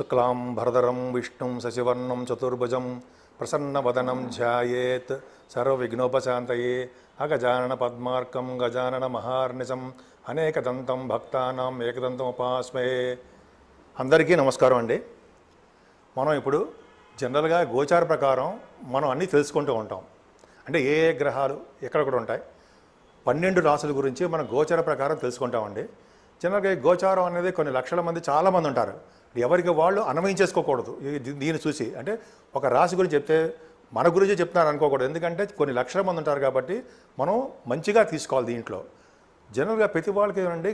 శుక్లాం భరదరం విష్ణుం శశివర్ణం చతుర్భుజం ప్రసన్నవదనం ధ్యాయేత్ సర్వవిఘ్నోపశాంతయే అగజానన పద్మార్కం గజానన మహార్నిశం అనేకదంతం భక్తానాం ఏకదంతం ఉపాస్మే అందరికీ నమస్కారం అండి మనం ఇప్పుడు జనరల్గా గోచార ప్రకారం మనం అన్నీ తెలుసుకుంటూ ఉంటాం అంటే ఏ ఏ గ్రహాలు ఎక్కడెక్కడ ఉంటాయి పన్నెండు రాసుల గురించి మనం గోచార ప్రకారం తెలుసుకుంటామండి జనరల్గా ఈ గోచారం అనేది కొన్ని లక్షల మంది చాలామంది ఉంటారు ఎవరికి వాళ్ళు అన్వయించేసుకోకూడదు ఈ- దీ- దీన్ని చూసి అంటే ఒక రాశి గురించి చెప్తే మన గురించి చెప్తున్నారు అనుకోకూడదు ఎందుకంటే కొన్ని లక్షల మంది ఉంటారు కాబట్టి మనం మంచిగా తీసుకోవాలి దీంట్లో జనరల్గా ప్రతి వాళ్ళకి ఏమండి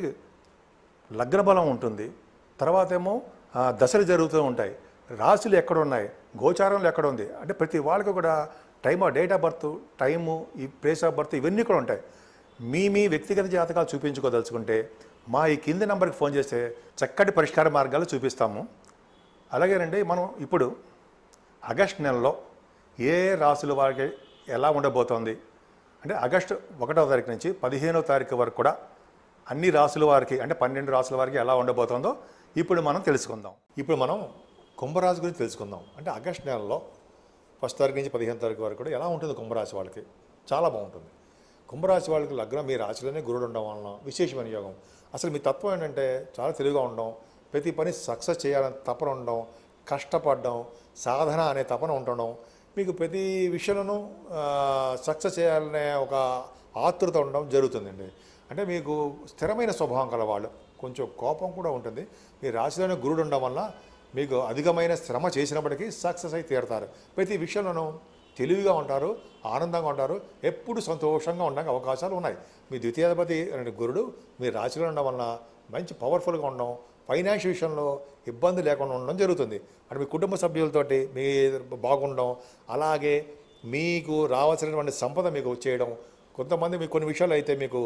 లగ్న బలం ఉంటుంది తర్వాత ఏమో ఆ, దశలు జరుగుతూ ఉంటాయి రాశులు ఎక్కడ ఉన్నాయి గోచారంలో ఎక్కడ ఉంది అంటే ప్రతి వాళ్ళకి కూడా time of date of birth time ఈ ప్లేస్ ఆఫ్ బర్త్ ఇవన్నీ కూడా ఉంటాయి మీ మీ వ్యక్తిగత జాతకాలు చూపించుకోదలుచుకుంటే మా ఈ కింది నెంబర్కి ఫోన్ చేస్తే చక్కటి పరిష్కార మార్గాలు చూపిస్తాము అలాగేనండి మనం ఇప్పుడు ఆగస్ట్ నెలలో ఏ రాశుల వారికి ఎలా ఉండబోతోంది అంటే ఆగస్టు ఒకటో తారీఖు నుంచి పదిహేనో తారీఖు వరకు కూడా అన్ని రాసుల వారికి అంటే పన్నెండు రాసుల వారికి ఎలా ఉండబోతోందో ఇప్పుడు మనం తెలుసుకుందాం ఇప్పుడు మనం కుంభరాశి గురించి తెలుసుకుందాం అంటే ఆగస్ట్ నెలలో ఫస్ట్ తారీఖు నుంచి పదిహేను తారీఖు వరకు కూడా ఎలా ఉంటుంది కుంభరాశి వాళ్ళకి చాలా బాగుంటుంది కుంభరాశి వాళ్ళకి లగ్నం మీ రాశిలోనే గురుడు ఉండడం వలన విశేషమైన యోగం అసలు మీ తత్వం ఏంటంటే చాలా తెలివిగా ఉండడం ప్రతి పని సక్సెస్ చేయాలని తపన ఉండడం కష్టపడడం సాధన అనే తపన ఉండడం మీకు ప్రతి విషయంలోనూ సక్సెస్ చేయాలనే ఒక ఆతృత ఉండడం జరుగుతుందండి అంటే మీకు స్థిరమైన స్వభావం కలవాళ్ళు కొంచెం కోపం కూడా ఉంటుంది మీ రాశిలోనే గురుడు ఉండడం వల్ల మీకు అధికమైన శ్రమ చేసినప్పటికీ సక్సెస్ అయి తీరుతారు ప్రతి విషయంలోనూ తెలివిగా ఉంటారు ఆనందంగా ఉంటారు ఎప్పుడు సంతోషంగా ఉండడానికి అవకాశాలు ఉన్నాయి మీ ద్వితీయాధిపతి అనే గురుడు మీ రాశిలో ఉండడం వలన మంచి పవర్ఫుల్గా ఉండడం ఫైనాన్షియల్ విషయంలో ఇబ్బంది లేకుండా ఉండడం జరుగుతుంది అంటే మీ కుటుంబ సభ్యులతోటి మీ బాగుండడం అలాగే మీకు రావాల్సినటువంటి సంపద మీకు వచ్చేయడం కొంతమంది మీకు కొన్ని విషయాలు అయితే మీకు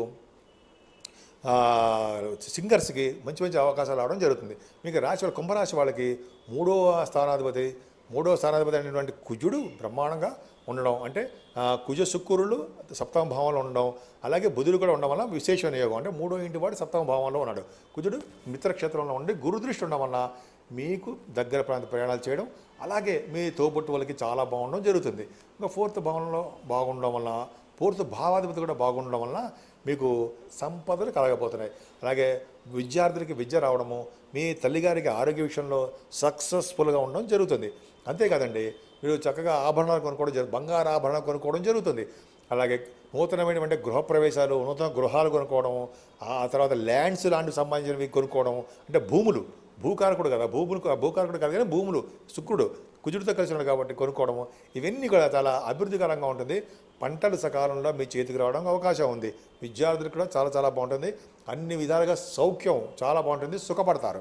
ఆ, సింగర్స్కి మంచి మంచి అవకాశాలు రావడం జరుగుతుంది మీకు రాశి వాళ్ళ కుంభరాశి వాళ్ళకి మూడో స్థానాధిపతి మూడో స్థానాధిపతి అనేటువంటి కుజుడు బ్రహ్మాండంగా ఉండడం అంటే ఆ, కుజ శుక్రులు సప్తమ భావంలో ఉండడం అలాగే బుధుడు కూడా ఉండడం వల్ల విశేషమైన యోగం అంటే మూడో ఇంటి వాడు సప్తమ భావంలో ఉన్నాడు కుజుడు మిత్రక్షేత్రంలో ఉండి గురుదృష్టి ఉండడం వల్ల మీకు దగ్గర ప్రాంత ప్రయాణాలు చేయడం అలాగే మీ తోబుట్టు వాళ్ళకి చాలా బాగుండడం జరుగుతుంది ఇంకా ఫోర్త్ భావంలో బాగుండడం వల్ల ఫోర్త్ భావాధిపతి కూడా బాగుండడం వల్ల మీకు సంపదలు కలగబోతున్నాయి అలాగే విద్యార్థులకి విద్య రావడము మీ తల్లిగారికి ఆరోగ్య విషయంలో సక్సెస్ఫుల్గా ఉండడం జరుగుతుంది అంతేకాదండి మీరు చక్కగా ఆభరణాలు కొనుక్కోవడం జరుగుతుంది బంగారు ఆభరణాలు కొనుక్కోవడం జరుగుతుంది అలాగే నూతనమైనటువంటి గృహప్రవేశాలు నూతన గృహాలు కొనుక్కోవడం ఆ తర్వాత ల్యాండ్స్ లాంటివి సంబంధించినవి కొనుక్కోవడం అంటే భూములు భూకారకుడు కదా భూములు భూకారకుడు కాదు కానీ భూములు శుక్రుడు కుజుడితో కలిసి ఉన్నాడు కాబట్టి కొనుక్కోవడము ఇవన్నీ కూడా చాలా అభివృద్ధికరంగా ఉంటుంది పంటలు సకాలంలో మీ చేతికి రావడానికి అవకాశం ఉంది విద్యార్థులకు కూడా చాలా చాలా బాగుంటుంది అన్ని విధాలుగా సౌఖ్యం చాలా బాగుంటుంది సుఖపడతారు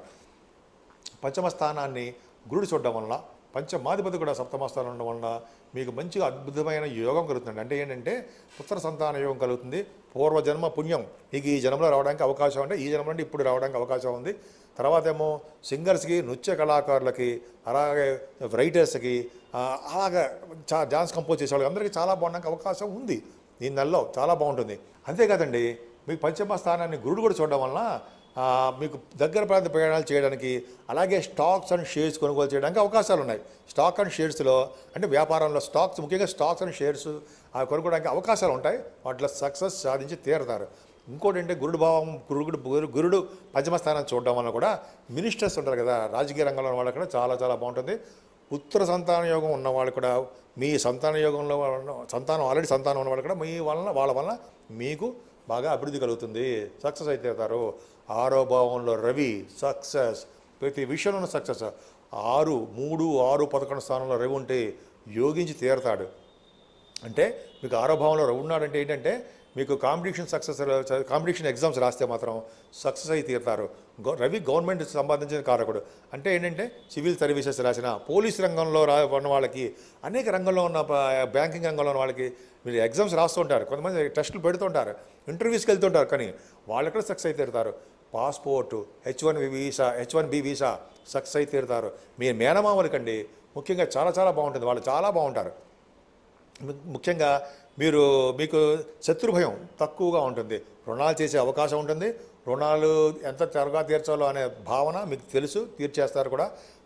పంచమ స్థానాన్ని గురుడు చూడడం వలన పంచమాధిపతి కూడా సప్తమ స్థానం ఉండడం వలన మీకు మంచిగా అద్భుతమైన యోగం కలుగుతుంది అంటే ఏంటంటే పుత్ర సంతాన యోగం కలుగుతుంది పూర్వజన్మ పుణ్యం మీకు ఈ జన్మలో రావడానికి అవకాశం అంటే ఈ జన్మ నుండి ఇప్పుడు రావడానికి అవకాశం ఉంది తర్వాత ఏమో సింగర్స్కి నృత్య కళాకారులకి అలాగే రైటర్స్కి ఆ, అలాగే చా డాన్స్ కంపోజ్ చేసే వాళ్ళకి అందరికీ చాలా బాగుండడానికి అవకాశం ఉంది ఈ నెలలో చాలా బాగుంటుంది అంతేకాదండి మీకు పంచమ స్థానాన్ని గురుడు కూడా చూడడం వలన ఆ, మీకు దగ్గర ప్రాంత ప్రయాణాలు చేయడానికి అలాగే స్టాక్స్ అండ్ షేర్స్ కొనుగోలు చేయడానికి అవకాశాలు ఉన్నాయి స్టాక్ అండ్ షేర్స్లో అంటే వ్యాపారంలో స్టాక్స్ ముఖ్యంగా స్టాక్స్ అండ్ షేర్స్ ఆ కొనుక్కోవడానికి అవకాశాలు ఉంటాయి వాటిలో సక్సెస్ సాధించి తీరుతారు ఇంకోటి అంటే గురుడు భావం గురుడు గురు- గురుడు పంచమ స్థానం చూడడం వల్ల కూడా మినిస్టర్స్ ఉంటారు కదా రాజకీయ రంగంలో ఉన్న వాళ్ళకి కూడా చాలా చాలా బాగుంటుంది పుత్ర సంతాన యోగం ఉన్న వాళ్ళు కూడా మీ సంతాన యోగంలో ఉన్న- సంతానం ఆల్రెడీ సంతానం ఉన్న వాళ్ళు కూడా మీ వలన వాళ్ళ వలన మీకు బాగా అభివృద్ధి కలుగుతుంది సక్సెస్ అయితే అవుతారు ఆరో భావంలో రవి సక్సెస్ ప్రతి విషయంలోనూ సక్సెస్ ఆరు మూడు ఆరు పదకొండు స్థానంలో రవి ఉంటే యోగించి తీరతాడు అంటే మీకు ఆరో భావంలో రవి ఉన్నాడంటే ఏంటంటే మీకు కాంపిటీషన్ సక్సెస్ కాంపిటీషన్ ఎగ్జామ్స్ రాస్తే మాత్రం సక్సెస్ అయి తీరుతారు గో- రవి గవర్నమెంట్ సంబంధించిన కారకుడు అంటే ఏంటంటే సివిల్ సర్వీసెస్ రాసిన పోలీస్ రంగంలో రా ఉన్న వాళ్ళకి అనేక రంగంలో ఉన్న ప- బ్యాంకింగ్ రంగంలో ఉన్న వాళ్ళకి మీరు ఎగ్జామ్స్ రాస్తుంటారు కొంతమంది టెస్టులు పెడుతుంటారు ఇంటర్వ్యూస్కి వెళ్తుంటారు కానీ వాళ్ళు ఎక్కడ సక్సెస్ అయితే తీరుతారు passport H one visa H one B visa success అయితే తీరుతారు మీ మేనమామలకండి ముఖ్యంగా చాలా చాలా బాగుంటుంది వాళ్ళు చాలా బాగుంటారు ము- ముఖ్యంగా మీరు మీకు శత్రు భయం తక్కువగా ఉంటుంది రుణాలు చేసే అవకాశం ఉంటుంది రుణాలు ఎంత త్వరగా తీర్చాలో అనే భావన మీకు తెలుసు తీర్చేస్తారు కూడా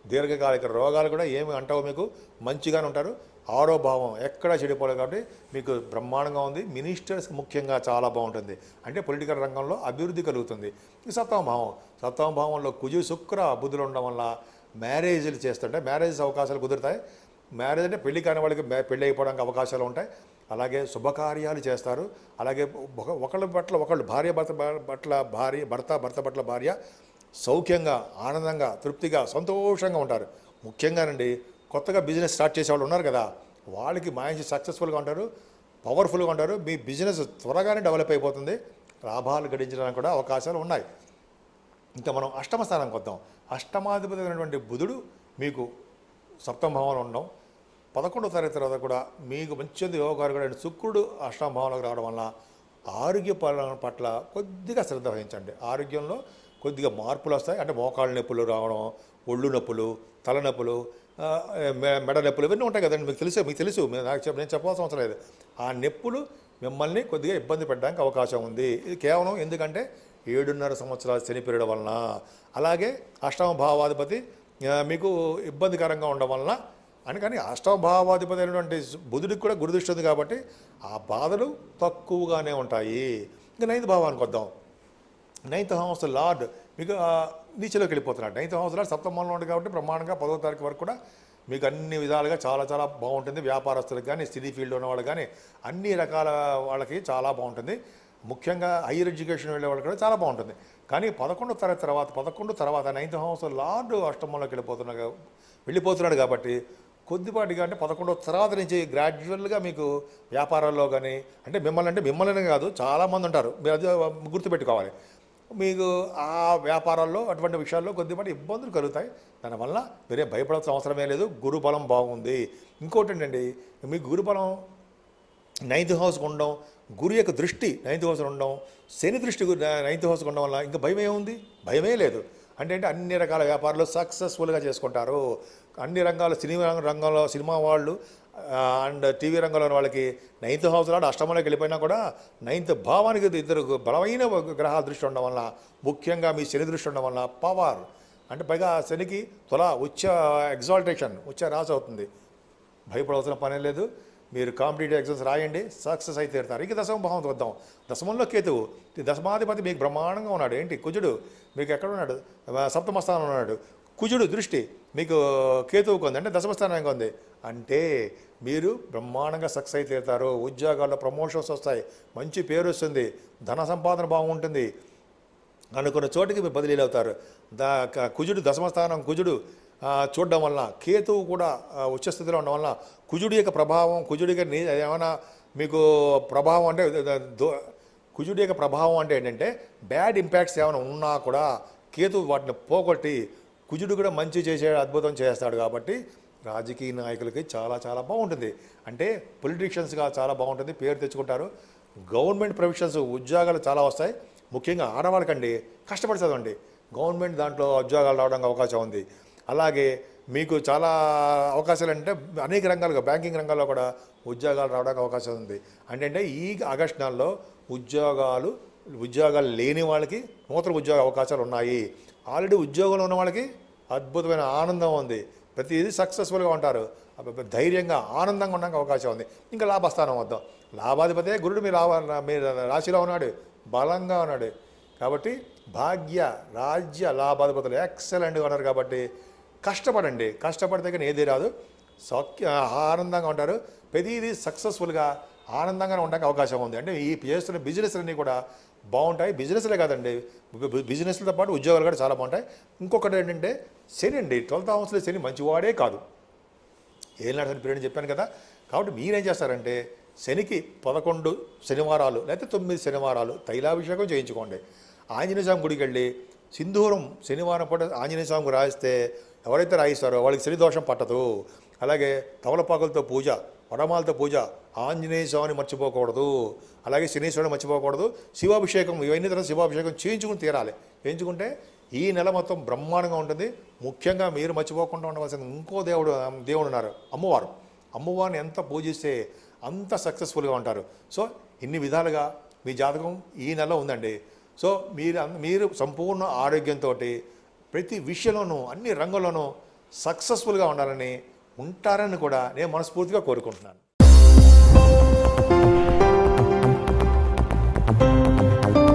దీర్ఘకాలిక రోగాలు కూడా ఏమి అంటావు మీకు మంచిగానే ఉంటారు ఆరో భావం ఎక్కడా చెడిపోలేదు కాబట్టి మీకు బ్రహ్మాండంగా ఉంది మినిస్టర్స్ ముఖ్యంగా చాలా బాగుంటుంది అంటే పొలిటికల్ రంగంలో అభివృద్ధి కలుగుతుంది ఈ సప్తమ భావం సప్తమ భావంలో కుజు శుక్ర బుద్ధులు ఉండడం వల్ల మ్యారేజ్లు చేస్తుంటే మ్యారేజ్ అవకాశాలు కుదురుతాయి మ్యారేజ్ అంటే పెళ్లి కాని వాళ్ళకి మ్యా- పెళ్లి అయిపోవడానికి అవకాశాలు ఉంటాయి అలాగే శుభకార్యాలు చేస్తారు అలాగే ఒక ఒకళ్ళ పట్ల ఒకళ్ళు భార్య భర్త భ- పట్ల భార్య భర్త భర్త పట్ల భార్య సౌఖ్యంగా ఆనందంగా తృప్తిగా సంతోషంగా ఉంటారు ముఖ్యంగానండి కొత్తగా బిజినెస్ స్టార్ట్ చేసే వాళ్ళు ఉన్నారు కదా వాళ్ళకి మంచి సక్సెస్ఫుల్గా ఉంటారు పవర్ఫుల్గా ఉంటారు మీ బిజినెస్ త్వరగానే డెవలప్ అయిపోతుంది లాభాలు గడించడానికి కూడా అవకాశాలు ఉన్నాయి ఇంకా మనం అష్టమ స్థానానికి వద్దాం అష్టమాధిపతి అయినటువంటి బుధుడు మీకు సప్తమ భావంలో ఉండడం పదకొండో తరగతి తర్వాత కూడా మీకు మంచి యోగారుడు శుక్రుడు అష్టమ భావంలోకి రావడం వల్ల ఆరోగ్య పాలన పట్ల కొద్దిగా శ్రద్ధ వహించండి ఆరోగ్యంలో కొద్దిగా మార్పులు వస్తాయి అంటే మోకాళ్ళ నొప్పులు రావడం ఒళ్ళు నొప్పులు తలనొప్పులు ఆ, మె- మెడ నొప్పులు ఇవన్నీ ఉంటాయి కదండి మీకు తెలుసు మీకు తెలుసు మీరు నాకు చెప్ప నేను చెప్పాల్సిన అవసరం లేదు ఆ నొప్పులు మిమ్మల్ని కొద్దిగా ఇబ్బంది పెట్టడానికి అవకాశం ఉంది ఇది కేవలం ఎందుకంటే ఏడున్నర సంవత్సరాల శని పెరగడం వలన అలాగే అష్టమ భావాధిపతి ఆ, మీకు ఇబ్బందికరంగా ఉండడం వలన అని కానీ అష్టమ భావాధిపతి అయినటువంటి బుధుడికి కూడా గురుదృష్టి ఉంది కాబట్టి ఆ బాధలు తక్కువగానే ఉంటాయి ఇంకా నైన్త్ భావానికి వద్దాం నైన్త్ హౌస్ లార్డ్ మీకు ఆ, నీచలోకి వెళ్ళిపోతున్నాడు నైన్త్ హౌస్ లార్డ్ సప్తమంలో ఉంది కాబట్టి ప్రమాణంగా పదో తారీఖు వరకు కూడా మీకు అన్ని విధాలుగా చాలా చాలా బాగుంటుంది వ్యాపారస్తులకు కానీ సిటీ ఫీల్డ్ ఉన్న వాళ్ళకి కానీ అన్ని రకాల వాళ్ళకి చాలా బాగుంటుంది ముఖ్యంగా హైయర్ ఎడ్యుకేషన్ వెళ్ళే వాళ్ళకి కూడా చాలా బాగుంటుంది కానీ పదకొండు తరగతి తర్వాత పదకొండు తర్వాత నైన్త్ హౌస్ లార్డ్ అష్టమంలోకి వెళ్ళిపోతున్నాడు వెళ్ళిపోతున్నాడు కాబట్టి కొద్దిపాటిగా అంటే పదకొండవ తర్వాత నుంచి గ్రాడ్యువల్గా మీకు వ్యాపారాల్లో కానీ అంటే మిమ్మల్ని అంటే మిమ్మల్ని కాదు చాలామంది ఉంటారు మీరు అది గుర్తుపెట్టుకోవాలి మీకు ఆ వ్యాపారాల్లో అటువంటి విషయాల్లో కొద్దిపాటి ఇబ్బందులు కలుగుతాయి దానివల్ల మీరే భయపడాల్సిన అవసరమే లేదు గురుబలం బాగుంది ఇంకోటి ఏంటండి మీకు గురుబలం నైన్త్ హౌస్కి ఉండడం గురు యొక్క దృష్టి నైన్త్ హౌస్ ఉండడం శని దృష్టి గు- నైన్త్ హౌస్కి ఉండడం వల్ల ఇంకా భయం ఏముంది భయమే లేదు అంటే అంటే అన్ని రకాల వ్యాపారాలు సక్సెస్ఫుల్గా చేసుకుంటారు అన్ని రంగాలు సినిమా రంగంలో సినిమా వాళ్ళు అండ్ టీవీ రంగంలో ఉన్న వాళ్ళకి నైన్త్ హౌస్ లాంటి అష్టమంలోకి వెళ్ళిపోయినా కూడా నైన్త్ భావానికి ఇద్దరు బలమైన గ్రహాల దృష్టి ఉండడం వల్ల ముఖ్యంగా మీ శని దృష్టి ఉండడం వల్ల పవర్ అంటే పైగా శనికి తుల ఉచ్చ ఎగ్జాల్టేషన్ ఉచ్చ రాసి అవుతుంది భయపడవలసిన పని లేదు మీరు కాంపిటేటివ్ ఎగ్జామ్స్ రాయండి సక్సెస్ అయితే తీరుతారు ఇక దశమ భావం వద్దాం దశమంలో కేతువు ఈ దశమాధిపతి మీకు బ్రహ్మాండంగా ఉన్నాడు ఏంటి కుజుడు మీకు ఎక్కడ ఉన్నాడు ఆ, సప్తమ స్థానంలో ఉన్నాడు కుజుడు దృష్టి మీకు కేతువుకు ఉంది అంటే దశమ స్థానానికి ఉంది అంటే మీరు బ్రహ్మాండంగా సక్సెస్ అయితే తీరుతారు ఉద్యోగాల్లో ప్రమోషన్స్ వస్తాయి మంచి పేరు వస్తుంది ధన సంపాదన బాగుంటుంది అనుకున్న చోటికి మీరు బదిలీలు అవుతారు దా క- కుజుడు దశమస్థానం కుజుడు ఆ, చూడడం వలన కేతువు కూడా ఆ, ఉచ్చస్థితిలో ఉండడం వలన కుజుడి యొక్క ప్రభావం కుజుడి యొక్క నీ- ఏమైనా మీకు ప్రభావం అంటే ద- దో- కుజుడి యొక్క ప్రభావం అంటే ఏంటంటే బ్యాడ్ ఇంపాక్ట్స్ ఏమైనా ఉన్నా కూడా కేతువు వాటిని పోగొట్టి కుజుడు కూడా మంచి చేసే అద్భుతం చేస్తాడు కాబట్టి రాజకీయ నాయకులకి చాలా చాలా బాగుంటుంది అంటే పొలిటీషియన్స్గా చాలా బాగుంటుంది పేరు తెచ్చుకుంటారు గవర్నమెంట్ ప్రొవిషన్స్ ఉద్యోగాలు చాలా వస్తాయి ముఖ్యంగా ఆడవాళ్ళకండి కష్టపడి చదవండి గవర్నమెంట్ దాంట్లో ఉద్యోగాలు రావడానికి అవకాశం ఉంది అలాగే మీకు చాలా అవకాశాలు అంటే అనేక రంగాలుగా బ్యాంకింగ్ రంగాల్లో కూడా ఉద్యోగాలు రావడానికి అవకాశం ఉంది అంటే ఈ ఆగస్టు నెలలో ఉద్యోగాలు ఉద్యోగాలు లేని వాళ్ళకి నూతన ఉద్యోగ అవకాశాలు ఉన్నాయి ఆల్రెడీ ఉద్యోగంలో ఉన్న వాళ్ళకి అద్భుతమైన ఆనందం ఉంది ప్రతిదీ సక్సెస్ఫుల్గా ఉంటారు అబ్బబ్బ, ధైర్యంగా ఆనందంగా ఉండడానికి అవకాశం ఉంది ఇంకా లాభస్థానం వద్దాం లాభాధిపతే గురుడు మీ లాభ మీ రాశిలో ఉన్నాడు బలంగా ఉన్నాడు కాబట్టి భాగ్య రాజ్య లాభాధిపతులు ఎక్సలెంట్గా ఉన్నారు కాబట్టి కష్టపడండి కష్టపడితే కానీ ఏది రాదు సౌఖ్య ఆనందంగా ఉంటారు ప్రతిదీ సక్సెస్ఫుల్గా ఆనందంగానే ఉండడానికి అవకాశం ఉంది అంటే ఈ చేస్తున్న బిజినెస్ అన్నీ కూడా బాగుంటాయి బిజినెస్లే కాదండి బి- బిజినెస్లతో పాటు ఉద్యోగాలు కూడా చాలా బాగుంటాయి ఇంకొకటి ఏంటంటే శని అండి ట్వెల్త్ హౌస్లో శని మంచివాడే కాదు ఏలినాడు శని పీరియడ్ చెప్పాను కదా కాబట్టి మీరేం చేస్తారంటే శనికి పదకొండు శనివారాలు లేకపోతే తొమ్మిది శనివారాలు తైలాభిషేకం చేయించుకోండి ఆంజనేయ స్వామి గుడికి వెళ్ళి సింధూరం శనివారం పూట ఆంజనేయ స్వామికి రాయిస్తే ఎవరైతే రాయిస్తారో వాళ్ళకి శని దోషం పట్టదు అలాగే తవలపాకులతో పూజ వడమాలతో పూజ ఆంజనేయ స్వామిని మర్చిపోకూడదు అలాగే శనీశ్వరుని మర్చిపోకూడదు శివాభిషేకం ఇవన్నీ తర్వాత శివాభిషేకం చేయించుకుని తీరాలి చేయించుకుంటే ఈ నెల మొత్తం బ్రహ్మాండంగా ఉంటుంది ముఖ్యంగా మీరు మర్చిపోకుండా ఉండవలసిన ఇంకో దేవుడు దేవుడు ఉన్నారు అమ్మవారు అమ్మవారిని ఎంత పూజిస్తే అంత సక్సెస్ఫుల్గా ఉంటారు సో ఇన్ని విధాలుగా మీ జాతకం ఈ నెల ఉందండి సో మీరు అన్- మీరు సంపూర్ణ ఆరోగ్యంతో ప్రతి విషయంలోనూ అన్ని రంగంలోనూ సక్సెస్ఫుల్గా ఉండాలని ఉంటారని కూడా నేను మనస్ఫూర్తిగా కోరుకుంటున్నాను